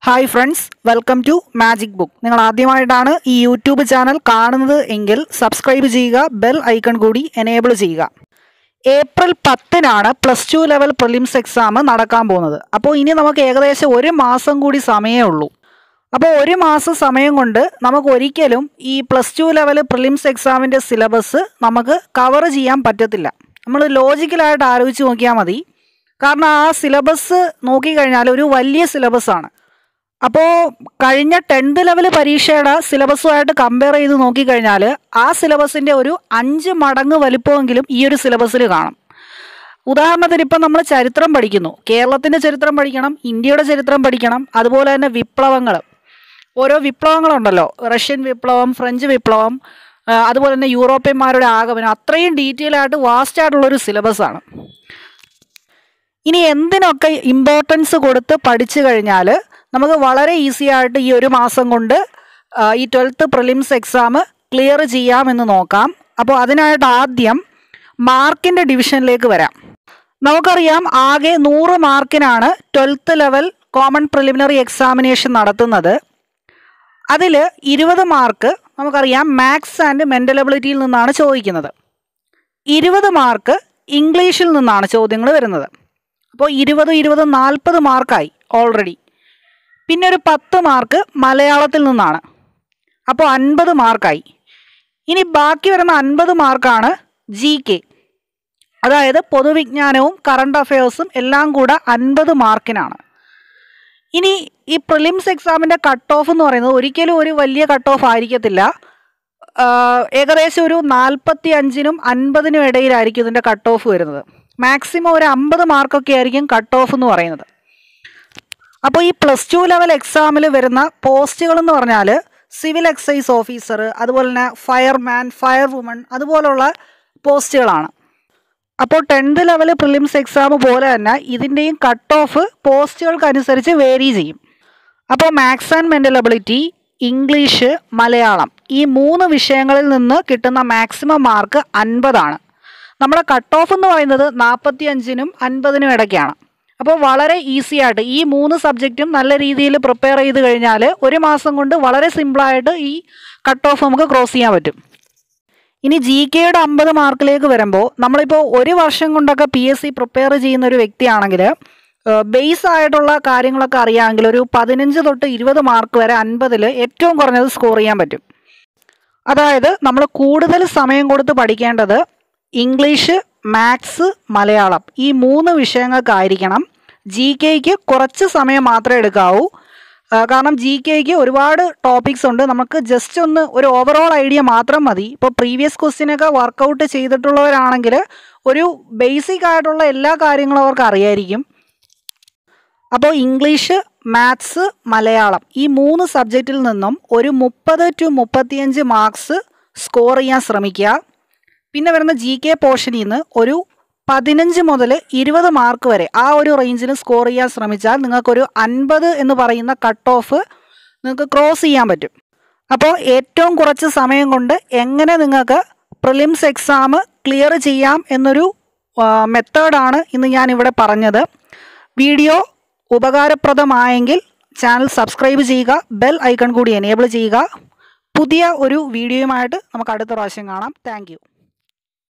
hi friends welcome to magic book നിങ്ങൾ ആദ്യമായിട്ടാണ് ഈ യൂട്യൂബ് ചാനൽ കാണുന്നത് എങ്കിൽ സബ്സ്ക്രൈബ് ചെയ്യുക ബെൽ ഐക്കൺ കൂടി എനേബിൾ ചെയ്യുക ഏപ്രിൽ പത്തിനാണ് plus two level prelims exam നടക്കാൻ പോകുന്നത് അപ്പോൾ ഇനി നമുക്ക് ഏകദേശം ഒരു മാസം കൂടി സമയമേ ഉള്ളൂ അപ്പോൾ ഒരു മാസം സമയം കൊണ്ട് നമുക്ക് ഒരിക്കലും ഈ പ്ലസ് ടു ലെവൽ പ്രിലിംസ് എക്സാമിൻ്റെ സിലബസ് നമുക്ക് കവർ ചെയ്യാൻ പറ്റത്തില്ല നമ്മൾ ലോജിക്കലായിട്ട് ആലോചിച്ച് നോക്കിയാൽ മതി കാരണം ആ സിലബസ് നോക്കിക്കഴിഞ്ഞാൽ ഒരു വലിയ സിലബസാണ് അപ്പോൾ കഴിഞ്ഞ ടെൻത്ത് ലെവൽ പരീക്ഷയുടെ സിലബസുമായിട്ട് കമ്പയർ ചെയ്ത് നോക്കിക്കഴിഞ്ഞാൽ ആ സിലബസിൻ്റെ ഒരു അഞ്ച് മടങ്ങ് വലിപ്പമെങ്കിലും ഈ ഒരു സിലബസിൽ കാണും ഉദാഹരണത്തിന് ഇപ്പം നമ്മൾ ചരിത്രം പഠിക്കുന്നു കേരളത്തിൻ്റെ ചരിത്രം പഠിക്കണം ഇന്ത്യയുടെ ചരിത്രം പഠിക്കണം അതുപോലെ തന്നെ വിപ്ലവങ്ങൾ ഓരോ വിപ്ലവങ്ങളുണ്ടല്ലോ റഷ്യൻ വിപ്ലവം ഫ്രഞ്ച് വിപ്ലവം ആ, അതുപോലെ തന്നെ യൂറോപ്യന്മാരുടെ ആഗമനം അത്രയും ഡീറ്റെയിൽ ആയിട്ട് വാസ്റ്റ് ആയിട്ടുള്ളൊരു സിലബസാണ് ഇനി എന്തിനൊക്കെ ഇമ്പോർട്ടൻസ് കൊടുത്ത് പഠിച്ചു കഴിഞ്ഞാൽ നമുക്ക് വളരെ ഈസി ആയിട്ട് ഈ ഒരു മാസം കൊണ്ട് ആ, ഈ ട്വൽത്ത് പ്രിലിംസ് എക്സാം ക്ലിയർ ചെയ്യാമെന്ന് നോക്കാം അപ്പോൾ അതിനായിട്ട് ആദ്യം മാർക്കിൻ്റെ ഡിവിഷനിലേക്ക് വരാം നമുക്കറിയാം ആകെ നൂറ് മാർക്കിനാണ് twelfth level common preliminary examination നടത്തുന്നത് അതിൽ ഇരുപത് മാർക്ക് നമുക്കറിയാം മാത്സ് ആൻഡ് മെൻ്റൽ എബിലിറ്റിയിൽ നിന്നാണ് ചോദിക്കുന്നത് ഇരുപത് മാർക്ക് ഇംഗ്ലീഷിൽ നിന്നാണ് ചോദ്യങ്ങൾ വരുന്നത് അപ്പോൾ ഇരുപത് ഇരുപത് നാൽപ്പത് മാർക്കായി ഓൾറെഡി പിന്നെ ഒരു പത്ത് മാർക്ക് മലയാളത്തിൽ നിന്നാണ് അപ്പോൾ അൻപത് മാർക്കായി ഇനി ബാക്കി വരുന്ന അൻപത് മാർക്കാണ് ജി കെ അതായത് പൊതുവിജ്ഞാനവും കറണ്ട് അഫയേഴ്സും എല്ലാം കൂടെ അൻപത് മാർക്കിനാണ് ഇനി ഈ പ്രിലിംസ് എക്സാമിൻ്റെ കട്ട് ഓഫ് എന്ന് പറയുന്നത് ഒരിക്കലും ഒരു വലിയ കട്ട് ഓഫ് ആയിരിക്കത്തില്ല ആഹ് ഏകദേശം ഒരു നാൽപ്പത്തി അഞ്ചിനും അൻപതിനും ഇടയിലായിരിക്കും ഇതിൻ്റെ കട്ട് ഓഫ് വരുന്നത് മാക്സിമം ഒരു അമ്പത് മാർക്കൊക്കെ ആയിരിക്കും കട്ട് ഓഫ് എന്ന് പറയുന്നത് അപ്പോൾ ഈ പ്ലസ് ടു ലെവൽ എക്സാമിൽ വരുന്ന പോസ്റ്റുകൾ എന്ന് പറഞ്ഞാൽ സിവിൽ എക്സൈസ് ഓഫീസർ അതുപോലെ തന്നെ ഫയർമാൻ ഫയർ വുമൺ അതുപോലുള്ള പോസ്റ്റുകളാണ് അപ്പോൾ ടെൻത്ത് ലെവൽ പ്രിലിംസ് എക്സാം പോലെ തന്നെ ഇതിൻ്റെയും കട്ട് ഓഫ് പോസ്റ്റുകൾക്കനുസരിച്ച് വേരി ചെയ്യും അപ്പോൾ maths and mental ability English Malayalam ഈ മൂന്ന് വിഷയങ്ങളിൽ നിന്ന് കിട്ടുന്ന മാക്സിമം മാർക്ക് അൻപതാണ് നമ്മുടെ കട്ട് ഓഫ് എന്ന് പറയുന്നത് നാൽപ്പത്തി അഞ്ചിനും അൻപതിനും ഇടയ്ക്കാണ് അപ്പോൾ വളരെ ഈസി ആയിട്ട് ഈ മൂന്ന് സബ്ജക്റ്റും നല്ല രീതിയിൽ പ്രിപ്പയർ ചെയ്ത് കഴിഞ്ഞാൽ ഒരു മാസം കൊണ്ട് വളരെ സിമ്പിളായിട്ട് ഈ കട്ട് ഓഫ് നമുക്ക് ക്രോസ് ചെയ്യാൻ പറ്റും ഇനി ജി കെയുടെ അമ്പത് മാർക്കിലേക്ക് വരുമ്പോൾ നമ്മളിപ്പോൾ ഒരു വർഷം കൊണ്ടൊക്കെ പി എസ് സി പ്രിപ്പയർ ചെയ്യുന്ന ഒരു വ്യക്തിയാണെങ്കിൽ ബേസ് ആയിട്ടുള്ള കാര്യങ്ങളൊക്കെ അറിയാമെങ്കിൽ ഒരു പതിനഞ്ച് തൊട്ട് ഇരുപത് മാർക്ക് വരെ അൻപതിൽ ഏറ്റവും കുറഞ്ഞത് സ്കോർ ചെയ്യാൻ പറ്റും അതായത് നമ്മൾ കൂടുതൽ സമയം കൊടുത്ത് പഠിക്കേണ്ടത് ഇംഗ്ലീഷ് മാത്സ് മലയാളം ഈ മൂന്ന് വിഷയങ്ങൾക്കായിരിക്കണം ജി കെക്ക് കുറച്ച് സമയം മാത്രമേ എടുക്കാവൂ ആ, കാരണം ജി കെക്ക് ഒരുപാട് ടോപ്പിക്സ് ഉണ്ട് നമുക്ക് ജസ്റ്റ് ഒന്ന് ഒരു ഓവറോൾ ഐഡിയ മാത്രം മതി ഇപ്പോൾ പ്രീവിയസ് ക്വസ്റ്റ്യനൊക്കെ വർക്കൗട്ട് ചെയ്തിട്ടുള്ളവരാണെങ്കിൽ ഒരു ബേസിക് ആയിട്ടുള്ള എല്ലാ കാര്യങ്ങളും അവർക്ക് അറിയായിരിക്കും അപ്പോൾ ഇംഗ്ലീഷ് മാത്സ് മലയാളം ഈ മൂന്ന് സബ്ജക്റ്റിൽ നിന്നും ഒരു മുപ്പത് ടു മുപ്പത്തിയഞ്ച് മാർക്സ് സ്കോർ ചെയ്യാൻ ശ്രമിക്കുക പിന്നെ വരുന്ന ജി കെ പോർഷനിൽ നിന്ന് ഒരു പതിനഞ്ച് മുതൽ ഇരുപത് മാർക്ക് വരെ ആ ഒരു റേഞ്ചിൽ സ്കോർ ചെയ്യാൻ ശ്രമിച്ചാൽ നിങ്ങൾക്കൊരു അൻപത് എന്ന് പറയുന്ന കട്ട് ഓഫ് നിങ്ങൾക്ക് ക്രോസ് ചെയ്യാൻ പറ്റും അപ്പോൾ ഏറ്റവും കുറച്ച് സമയം കൊണ്ട് എങ്ങനെ നിങ്ങൾക്ക് പ്രിലിംസ് എക്സാം ക്ലിയർ ചെയ്യാം എന്നൊരു മെത്തേഡാണ് ഇന്ന് ഞാൻ ഇവിടെ പറഞ്ഞത് വീഡിയോ ഉപകാരപ്രദമായെങ്കിൽ ചാനൽ സബ്സ്ക്രൈബ് ചെയ്യുക ബെൽ ഐക്കൺ കൂടി എനേബിൾ ചെയ്യുക പുതിയ ഒരു വീഡിയോയുമായിട്ട് നമുക്ക് അടുത്ത പ്രാവശ്യം കാണാം താങ്ക്